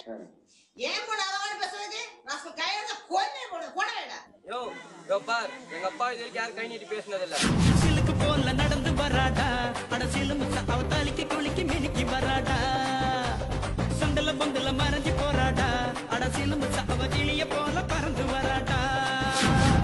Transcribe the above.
ஏன் பொண்ணு அதை மாதிரி பேசுறது ராஸ்கல் கையெழுந்த கொன்னே போடு கொடவேடா யோ யோ பார் எங்க அப்பா இது வரைக்கும் யாரும் கை நீட்டி பேசினதில்ல சிலுக்கு போல நடந்து வராடா அட சிலுமிச்ச அவ தாலிக்கு குளிக்கு மினுக்கி வராடா சண்டல பொந்துல மறைஞ்சு போறாடா அட சிலுமிச்ச அவ கிளிய போல பறந்து வராடா